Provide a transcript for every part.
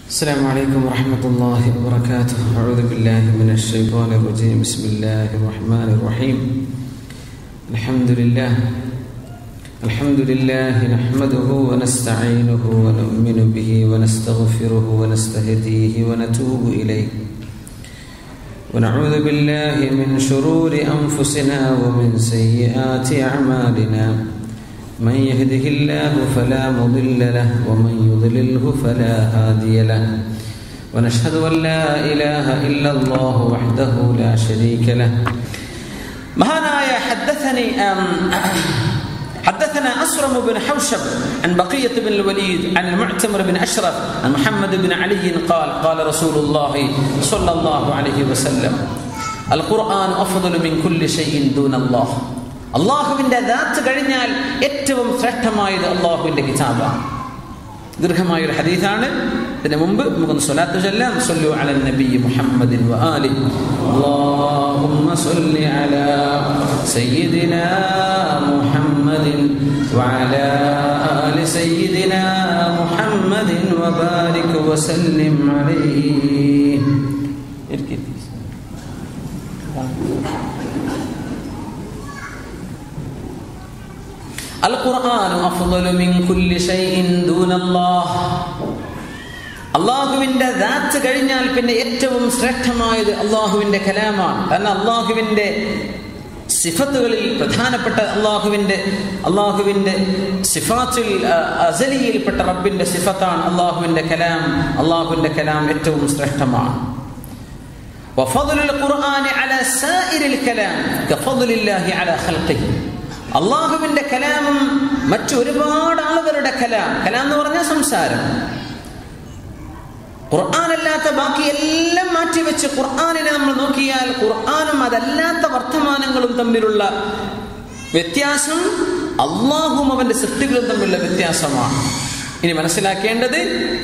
السلام عليكم ورحمة الله وبركاته أعوذ بالله من الشيطان الرجيم بسم الله الرحمن الرحيم الحمد لله الحمد لله نحمده ونستعينه ونؤمن به ونستغفره ونستهديه ونتوب إليه ونعوذ بالله من شرور أنفسنا ومن سيئات أعمالنا من يهده الله فلا مضل له ومن يضلله فلا هادي له ونشهد أن لا إله إلا الله وحده لا شريك له مهانا حدثني أم حدثنا أسرم بن حوشب عن بقية بن الوليد عن المعتمر بن أشرف عن محمد بن علي قال قال رسول الله صلى الله عليه وسلم القرآن أفضل من كل شيء دون الله അള്ളാഹുവിന്റെ ദാത്ത് കഴിഞ്ഞാൽ ഏറ്റവും ശ്രേഷ്ഠമായത് അള്ളാഹുവിന്റെ കിതാബാണ് ദീർഘമായ ഒരു ഹദീസാണ് ഇതിനു മുമ്പ് നമുക്കൊന്ന് സ്വലാത്ത് ചൊല്ലാം സല്ലു അല നബി മുഹമ്മദിൻ വആലി اللهم صل على سيدنا محمد وعلى آل سيدنا محمد وبارك وسلم عليه القرآن أفضل من كل شيء دون الله അള്ളാഹുവിന്റെ ദാത്ത് കഴിഞ്ഞാൽ പിന്നെ ഏറ്റവും ശ്രേഷ്ഠമായത് അള്ളാഹുവിന്റെ കലാമാണ് കാരണം അള്ളാഹുവിന്റെ സിഫത്തുകളിൽ പ്രധാനപ്പെട്ട അള്ളാഹുവിന്റെ അള്ളാഹുവിന്റെ സിഫാത്തിൽ അസലിയിൽപ്പെട്ട റബ്ബിന്റെ സിഫത്താണ് അള്ളാഹുവിന്റെ കലാം അള്ളാഹുവിന്റെ കലാം ഏറ്റവും ശ്രേഷ്ഠമാണ് وفضل القرآن على سائر الكلام كفضل الله على خلقه അള്ളാഹുവിന്റെ കലാമും മറ്റൊരുപാട് ആളുകളുടെ കലാം കലാം എന്ന് പറഞ്ഞാൽ സംസാരം ഖുർആാനല്ലാത്ത ബാക്കി എല്ലാം മാറ്റിവെച്ച് ഖുർആാനിനെ നമ്മൾ നോക്കിയാൽ ഖുർആാനും അതല്ലാത്ത വർത്തമാനങ്ങളും തമ്മിലുള്ള വ്യത്യാസം അള്ളാഹും അവന്റെ സൃഷ്ടികളും തമ്മിലുള്ള വ്യത്യാസമാണ് ഇനി മനസ്സിലാക്കേണ്ടത്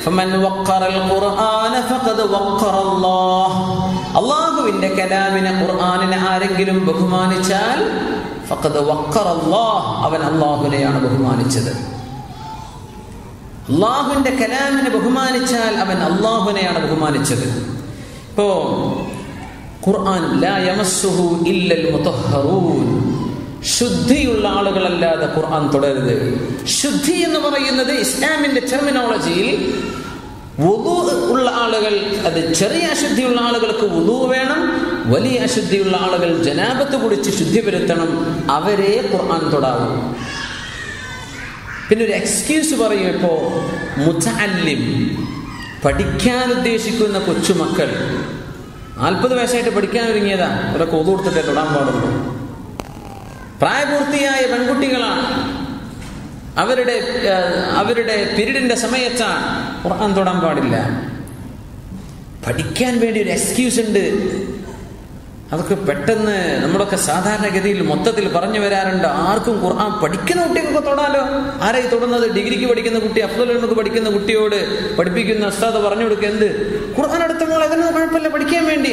അള്ളാഹുവിന്റെ കലാമിനെ ഖുർആാനിനെ ആരെങ്കിലും ബഹുമാനിച്ചാൽ ഫഖദ് വക്കർ അള്ളാഹ് അവൻ അള്ളാഹുനെയാണ് ബഹുമാനിച്ചത് അള്ളാഹുവിന്റെ കലാമിനെ ബഹുമാനിച്ചാൽ അവൻ അള്ളാഹുനെയാണ് ബഹുമാനിച്ചത് ഇപ്പോ ഖുർആൻ ലാ യമസ്സുഹു ഇല്ലൽ മുതഹ്ഹറൂൻ ശുദ്ധിയുള്ള ആളുകളല്ലാതെ ഖുർആൻ തുടരുത് ശുദ്ധി എന്ന് പറയുന്നത് ഇസ്ലാമിന്റെ ടെർമിനോളജിയിൽ വുളു ഉള്ള ആളുകൾ അത് ചെറിയ അശുദ്ധിയുള്ള ആളുകൾക്ക് വുളു വേണം വലിയ അശുദ്ധിയുള്ള ആളുകൾ ജനാപത്ത് കുടിച്ച് ശുദ്ധി വരുത്തണം അവരെ ഖുർആൻ തൊടാവും പിന്നെ ഒരു എക്സ്ക്യൂസ് പറയും ഇപ്പോ മുത്തല്ലിം പഠിക്കാൻ ഉദ്ദേശിക്കുന്ന കൊച്ചുമക്കൾ നാൽപ്പത് വയസ്സായിട്ട് പഠിക്കാൻ ഒരുങ്ങിയതാ അവരൊക്കെ ഒതു കൊടുത്തിട്ടേ തൊടാൻ പാടുള്ളൂ പ്രായപൂർത്തിയായ പെൺകുട്ടികളാണ് അവരുടെ അവരുടെ പിരീഡിന്റെ സമയത്താണ് ഖുർആൻ തൊടാൻ പാടില്ല പഠിക്കാൻ വേണ്ടി ഒരു എക്സ്ക്യൂസ് ഉണ്ട് അതൊക്കെ പെട്ടെന്ന് നമ്മളൊക്കെ സാധാരണഗതിയിൽ മൊത്തത്തിൽ പറഞ്ഞു വരാറുണ്ട് ആർക്കും ഖുർആൻ പഠിക്കുന്ന കുട്ടികൾക്ക് തൊടാലോ ആരായി തൊടുന്നത് ഡിഗ്രിക്ക് പഠിക്കുന്ന കുട്ടി അഫ്ദലുക്ക് പഠിക്കുന്ന കുട്ടിയോട് പഠിപ്പിക്കുന്ന ഉസ്താദ് പറഞ്ഞു കൊടുക്കുക എന്ത് ഖുർആൻ എടുത്ത മോൾ അതിനൊന്നും കുഴപ്പമില്ല പഠിക്കാൻ വേണ്ടി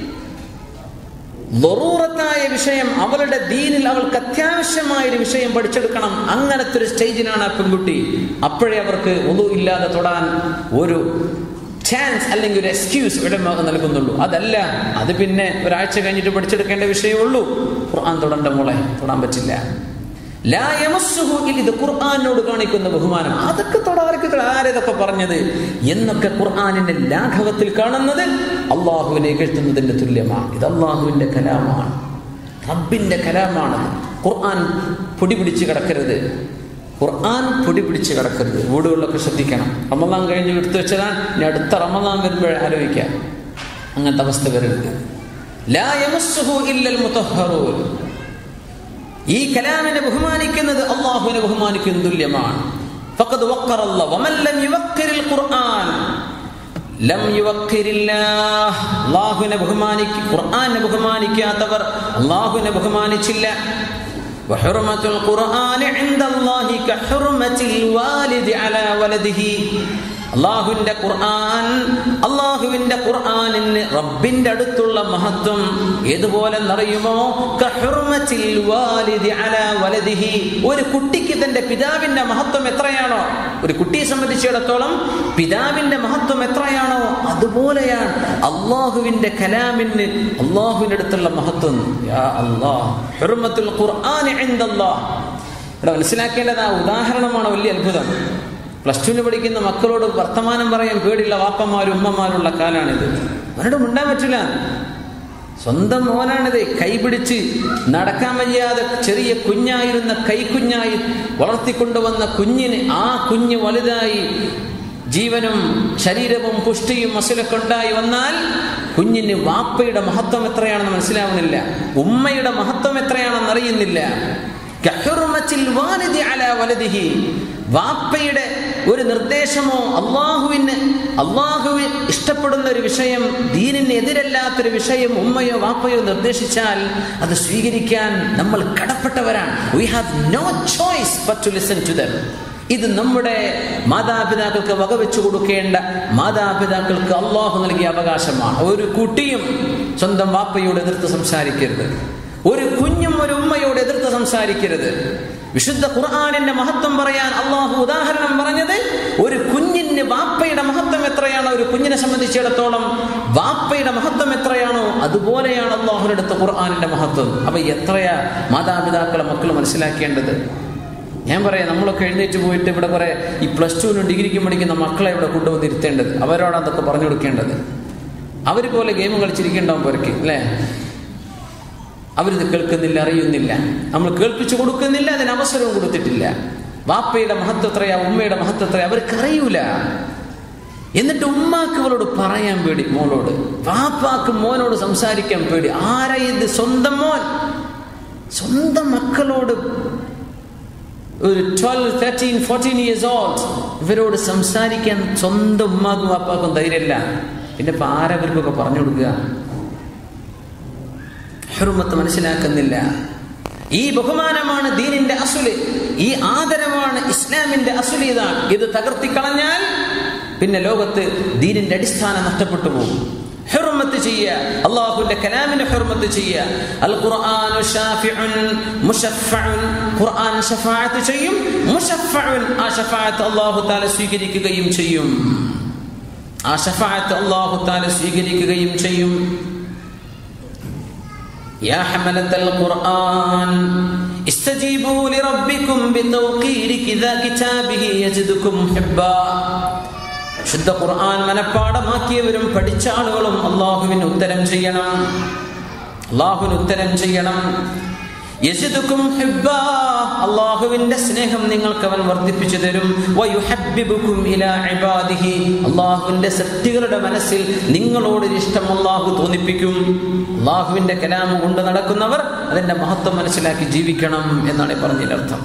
ലറൂറത്തായ വിഷയം അവളുടെ ദീനിൽ അവൾക്ക് അത്യാവശ്യമായ ഒരു വിഷയം പഠിച്ചെടുക്കണം അങ്ങനത്തെ ഒരു സ്റ്റേജിലാണ് ആ പെൺകുട്ടി അപ്പോഴേ അവർക്ക് ഒതു ഇല്ലാതെ തൊടാൻ ഒരു ചാൻസ് അല്ലെങ്കിൽ ഒരു എക്സ്ക്യൂസ് ഉടമ നൽകുന്നുള്ളൂ അതല്ല അത് പിന്നെ ഒരാഴ്ച കഴിഞ്ഞിട്ട് പഠിച്ചെടുക്കേണ്ട വിഷയമുള്ളൂ ഖുർആൻ തൊടേണ്ട മോളെ തൊടാൻ പറ്റില്ല ഇത് ഖുർആാനോട് കാണിക്കുന്ന ബഹുമാനം അതൊക്കെ തൊടാർക്ക് ആരേതൊക്കെ പറഞ്ഞത് എന്നൊക്കെ ഖുർആാനിന്റെ ലാഘവത്തിൽ കാണുന്നത് അള്ളാഹുവിനെ കേൾത്തുന്നതിന്റെ തുല്യമാണ് ഇത് അള്ളാഹുവിന്റെ കലാമാണ് റബ്ബിന്റെ കലാമാണ് ഖുർആൻ പൊടി പിടിച്ച് കിടക്കരുത് ഖുർആൻ പൊടി പിടിച്ച് കിടക്കരുത് വീടുകളിലൊക്കെ ശ്രദ്ധിക്കണം റമദാൻ കഴിഞ്ഞ് എടുത്തു വെച്ചതാണ് ഇനി അടുത്ത റമദാൻ വരുമ്പോഴേ ആലോചിക്കാം അങ്ങനത്തെ അവസ്ഥ വരരുത് ലാ യമസ്സുഹു ഇല്ലൽ മുതഹ്ഹറൂൻ ഈ കലാമിനെ ബഹുമാനിക്കുന്നത് അള്ളാഹുവിനെ ബഹുമാനിക്കുന്ന തുല്യമാണ് ഫഖദ് വഖറ അല്ലാഹ് വമൻ ലം യുവഖിറിൽ ഖുർആൻ ലം യുവഖിരില്ലാഹ് അള്ളാഹുവിനെ ബഹുമാനിക്ക ഖുർആനെ ബഹുമാനിക്കാത്തവർ അള്ളാഹുവിനെ ബഹുമാനിച്ചില്ല وحرمة القرآن عند الله كحرمة الوالد على ولده അള്ളാഹുവിന്റെ ഖുർആൻ അള്ളാഹു അള്ളാഹുവിന്റെ ഖുർആനിന് റബ്ബിന്റെ അടുത്തുള്ള മഹത്വം ഏതുപോലെ എന്നറിയുമോ കഹുർമത്തിൽ വാലിദി അലാ വലദിഹി ഒരു കുട്ടിക്ക് തന്റെ പിതാവിന്റെ മഹത്വം എത്രയാണോ ഒരു കുട്ടിയെ സംബന്ധിച്ചിടത്തോളം പിതാവിന്റെ മഹത്വം എത്രയാണോ അതുപോലെയാണ് അള്ളാഹുവിന്റെ കലാമിന് അള്ളാഹുവിന്റെ അടുത്തുള്ള മഹത്വം യാ അല്ലാഹ് ഹുർമത്തുൽ ഖുർആൻ ഇൻദല്ലാഹ് ഇവിടെ മനസ്സിലാക്കേണ്ടത് ആ ഉദാഹരണമാണ് വലിയ അത്ഭുതം പ്ലസ് ടുവിന് പഠിക്കുന്ന മക്കളോട് വർത്തമാനം പറയാൻ പേടിയുള്ള വാപ്പന്മാരും ഉമ്മമാരുള്ള കാലാണിത് അവരോട് മിണ്ടാൻ പറ്റില്ല സ്വന്തം മോനാണിത് കൈപിടിച്ച് നടക്കാൻ വയ്യാതെ ചെറിയ കുഞ്ഞായിരുന്ന കൈക്കുഞ്ഞായി വളർത്തിക്കൊണ്ടുവന്ന കുഞ്ഞിന് ആ കുഞ്ഞ് വലുതായി ജീവനും ശരീരവും പുഷ്ടിയും മസിലൊക്കെ ഉണ്ടായി വന്നാൽ കുഞ്ഞിന് വാപ്പയുടെ മഹത്വം എത്രയാണെന്ന് മനസ്സിലാവുന്നില്ല ഉമ്മയുടെ മഹത്വം എത്രയാണെന്ന് അറിയുന്നില്ല കഹുർമത്തിൽ വാലിദി അലാ വലദിഹി വാപ്പയുടെ ഒരു നിർദ്ദേശമോ അള്ളാഹുവിന് അള്ളാഹുവിൻ ഇഷ്ടപ്പെടുന്ന ഒരു വിഷയം ദീനിന് എതിരല്ലാത്തൊരു വിഷയം ഉമ്മയോ വാപ്പയോ നിർദ്ദേശിച്ചാൽ അത് സ്വീകരിക്കാൻ നമ്മൾ കടപ്പെട്ടവരാണ് we have no choice but to listen to them ഇത് നമ്മുടെ മാതാപിതാക്കൾക്ക് വകവെച്ചു കൊടുക്കേണ്ട മാതാപിതാക്കൾക്ക് അള്ളാഹു നൽകിയ അവകാശമാണ് ഒരു കുട്ടിയും സ്വന്തം വാപ്പയോട് എതിർത്ത് സംസാരിക്കരുത് ഒരു കുഞ്ഞും ഒരു ഉമ്മയോട് എതിർത്ത് സംസാരിക്കരുത് വിശുദ്ധ ഖുർആാനിന്റെ മഹത്വം പറയാൻ അള്ളാഹു ഉദാഹരണം പറഞ്ഞത് ഒരു കുഞ്ഞിന് വാപ്പയുടെ മഹത്വം എത്രയാണോ ഒരു കുഞ്ഞിനെ സംബന്ധിച്ചിടത്തോളം വാപ്പയുടെ മഹത്വം എത്രയാണോ അതുപോലെയാണ് അള്ളാഹുവിനടുത്ത് ഖുർആാനിന്റെ മഹത്വം അപ്പൊ എത്രയാ മാതാപിതാക്കളെ മക്കൾ മനസ്സിലാക്കേണ്ടത് ഞാൻ പറയാം നമ്മളൊക്കെ എഴുന്നേറ്റ് പോയിട്ട് ഇവിടെ കുറെ ഈ പ്ലസ് ടുവിനും ഡിഗ്രിക്കും പഠിക്കുന്ന മക്കളെ ഇവിടെ കൊണ്ടുവന്ന് ഇരുത്തേണ്ടത് അവരോട് അതൊക്കെ പറഞ്ഞു കൊടുക്കേണ്ടത് അവർ പോലെ ഗെയിം കളിച്ചിരിക്കേണ്ടാവും പേർക്ക് അല്ലേ അവരിത് കേൾക്കുന്നില്ല അറിയുന്നില്ല നമ്മൾ കേൾപ്പിച്ചു കൊടുക്കുന്നില്ല അതിന് അവസരവും കൊടുത്തിട്ടില്ല വാപ്പയുടെ മഹത്വത്രയാ ഉമ്മയുടെ മഹത്വത്രയാ അവർക്ക് അറിയൂല എന്നിട്ട് ഉമ്മാക്ക് ഇവളോട് പറയാൻ പേടി മോളോട് വാപ്പാക്ക് മോനോട് സംസാരിക്കാൻ പേടി ആരാ ഇത് സ്വന്തം മോൻ സ്വന്തം മക്കളോട് ഒരു twelve thirteen fourteen years old ഇവരോട് സംസാരിക്കാൻ സ്വന്തം ഉമ്മാക്കും വാപ്പാക്കും ധൈര്യമില്ല പിന്നെ ഇപ്പൊ ആരവർക്കൊക്കെ പറഞ്ഞു കൊടുക്കുക ഹെറുമത്ത് മനസ്സിലാക്കുന്നില്ല ഈ ബഹുമാനമാണ് ദീനിന്റെ അസുല് ഈ ആദരവാണ് ഇസ്ലാമിന്റെ അസുല് ഇതാണ് ഇത് തകർത്തിക്കളഞ്ഞാൽ പിന്നെ ലോകത്ത് ദീനിന്റെ അടിസ്ഥാനം നഷ്ടപ്പെട്ടു പോകും ഹുർമത്ത് ചെയ്യുക അള്ളാഹുവിന്റെ കലാമിന്റെ ഹുർമത്ത് ചെയ്യുക അൽ ഖുർആൻ ഷാഫിഉൻ മുശഫഉൻ ഖുർആൻ ഷഫാഅത്ത് ചെയ്യും മുശഫഉൻ ആ ഷഫാഅത്ത് അള്ളാഹു തആല സ്വീകരിക്കുകയും ചെയ്യും ആ ഷഫാഅത്ത് അള്ളാഹു തആല സ്വീകരിക്കുകയും ചെയ്യും يا حملة القرآن استجيبوا لربكم بتوقير كذا كتابه يجدكم حبا ശുദ്ധ ഖുർആൻ മനഃപ്പാടമാക്കിയവരും പഠിച്ച ആളുകളും അള്ളാഹുവിന് ഉത്തരം ചെയ്യണം അള്ളാഹുവിന് ഉത്തരം ചെയ്യണം യജിദുക്കും ഹിബ്ബാ അള്ളാഹുവിന്റെ സ്നേഹം നിങ്ങൾക്ക് അവൻ വർദ്ധിപ്പിച്ചു തരും വയുഹബ്ബിബുക്കും ഇലാ ഇബാദിഹി അള്ളാഹുവിന്റെ സൃഷ്ടികളുടെ മനസ്സിൽ നിങ്ങളോട് ഇഷ്ടം അള്ളാഹു തോന്നിപ്പിക്കും അള്ളാഹുവിന്റെ കലാമ് കൊണ്ട് നടക്കുന്നവർ അതിന്റെ മഹത്വം മനസ്സിലാക്കി ജീവിക്കണം എന്നാണ് പറഞ്ഞതിനർത്ഥം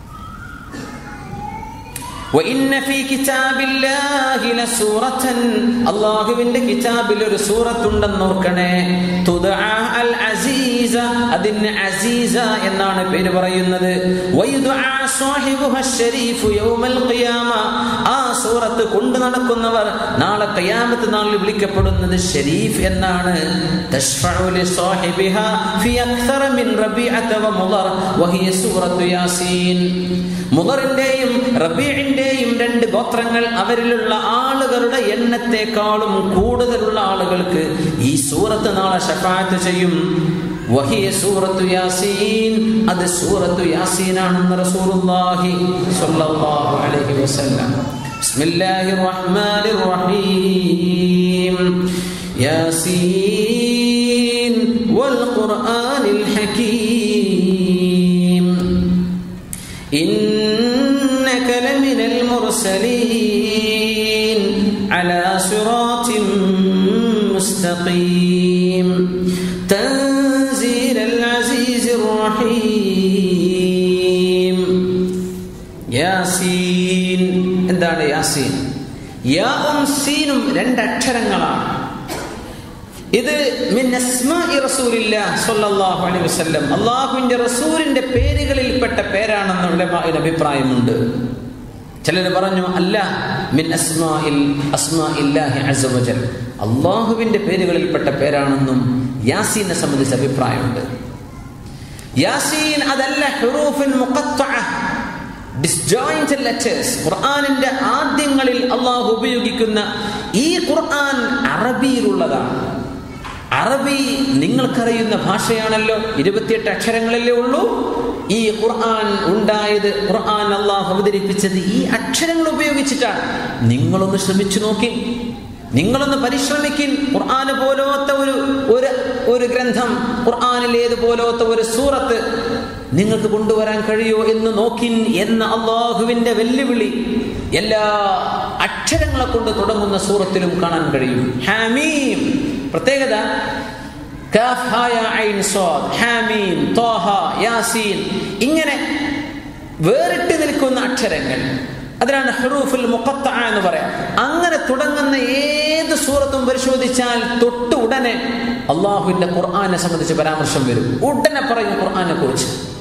وإن في كتاب الله لسورة അള്ളാഹുവിന്റെ കിതാബിൽ ഒരു സൂറത്തുണ്ടെന്ന് ഓർക്കണേ തുദഅ അൽ അസീസ അതിന് അസീസ എന്നാണ് പേര് പറയുന്നത് വയുദഅ സാഹിബുഹ ശരീഫു യൗമൽ ഖിയാമ ആ സൂറത്ത് കൊണ്ടു നടക്കുന്നവർ നാളെ ഖിയാമത്ത് നാളിൽ വിളിക്കപ്പെടുന്നത് ഷരീഫ് എന്നാണ് തശ്ഫഉ ലി സാഹിബിഹ ഫി അക്തറ മിൻ റബീഅത വ മുദർ വഹിയ സൂറത്തു യാസീൻ മുദറിന്റെയും റബീഇന്റെയും രണ്ട് ഗോത്രങ്ങൾ അവരിലുള്ള ആളുകളുടെ എണ്ണത്തെക്കാളും കൂടുതലുള്ള ആളുകൾക്ക് ഈ സൂറത്ത് നാളെ ഷഫാത്ത് ചെയ്യും വഹിയ സൂറത്തു യാസീൻ അത് സൂറത്തു യാസീനാണെന്ന് റസൂലുള്ളാഹി സ്വല്ലല്ലാഹു അലൈഹി വസല്ലം ബിസ്മില്ലാഹിർ റഹ്മാനിർ റഹീം യാസീൻ വൽ ഖുർആനിൽ ഹകീം إنك لمن المرسلين على صراط مستقيم تنزيل العزيز الرحيم യാസീൻ എന്താണ് യാസീൻ യാവും സീനും രണ്ടക്ഷരങ്ങളാണ് ഇത് മിൻ അസ്മാഇ റസൂലില്ലാഹ് സ്വല്ലല്ലാഹു അലൈഹി വസല്ലം അല്ലാഹുവിന്റെ റസൂലിന്റെ പേരുകളിൽപ്പെട്ട പേരാണെന്ന് ഉലമാഇന് അഭിപ്രായമുണ്ട് ചിലർ പറഞ്ഞു അല്ല മിൻ അസ്മാഇൽ അസ്മാഇല്ലാഹി അസ്സ വജൽ അള്ളാഹുവിന്റെ പേരുകളിൽപ്പെട്ട പേരാണെന്നും യാസീനെ സംബന്ധിച്ച് അഭിപ്രായമുണ്ട് യാസീൻ അതല്ല ഹുറൂഫിൻ മുഖത്തഅ ഡിസ്ജോയിന്റഡ് ലെറ്റേഴ്സ് ഖുർആനിന്റെ ആദ്യങ്ങളിൽ അള്ളാഹു ഉപയോഗിക്കുന്ന ഈ ഖുർആൻ അറബിയിലുള്ളതാണ് അറബി നിങ്ങൾക്കറിയുന്ന ഭാഷയാണല്ലോ ഇരുപത്തിയെട്ട് അക്ഷരങ്ങളല്ലേ ഉള്ളൂ ഈ ഖുർആൻ ഉണ്ടായത് ഖുർആൻ അള്ളാഹു അവതരിപ്പിച്ചത് ഈ അക്ഷരങ്ങൾ ഉപയോഗിച്ചിട്ടാണ് നിങ്ങളൊന്ന് ശ്രമിച്ചു നോക്കി നിങ്ങളൊന്ന് പരിശ്രമിക്കിൻ ഖുർആന് പോലത്തെ ഒരു ഒരു ഒരു ഗ്രന്ഥം ഖുർആനിൽ ഏതുപോലത്തെ ഒരു സൂറത്ത് നിങ്ങൾക്ക് കൊണ്ടുവരാൻ കഴിയോ എന്ന് നോക്കിൻ എന്ന അള്ളാഹുവിന്റെ വെല്ലുവിളി എല്ലാ അക്ഷരങ്ങളെ കൊണ്ട് തുടങ്ങുന്ന സൂറത്തിലും കാണാൻ കഴിയും ഹാമീം പ്രത്യേകത കാഫ്, ഹായ, ഐൻ, സ്വാദ്, ഹാമീം, ത്വാഹ, യാസീൻ ഇങ്ങനെ വേറിട്ട് നിൽക്കുന്ന അക്ഷരങ്ങൾ അതിനാണ് ഹുറൂഫുൽ മുഖത്ത എന്ന് പറയാം അങ്ങനെ തുടങ്ങുന്ന ഏത് സൂറത്തും പരിശോധിച്ചാൽ തൊട്ട് ഉടനെ അള്ളാഹുവിന്റെ ഖുർആനെ സംബന്ധിച്ച് പരാമർശം വരും ഉടനെ പറയും ഖുർആനെ കുറിച്ച്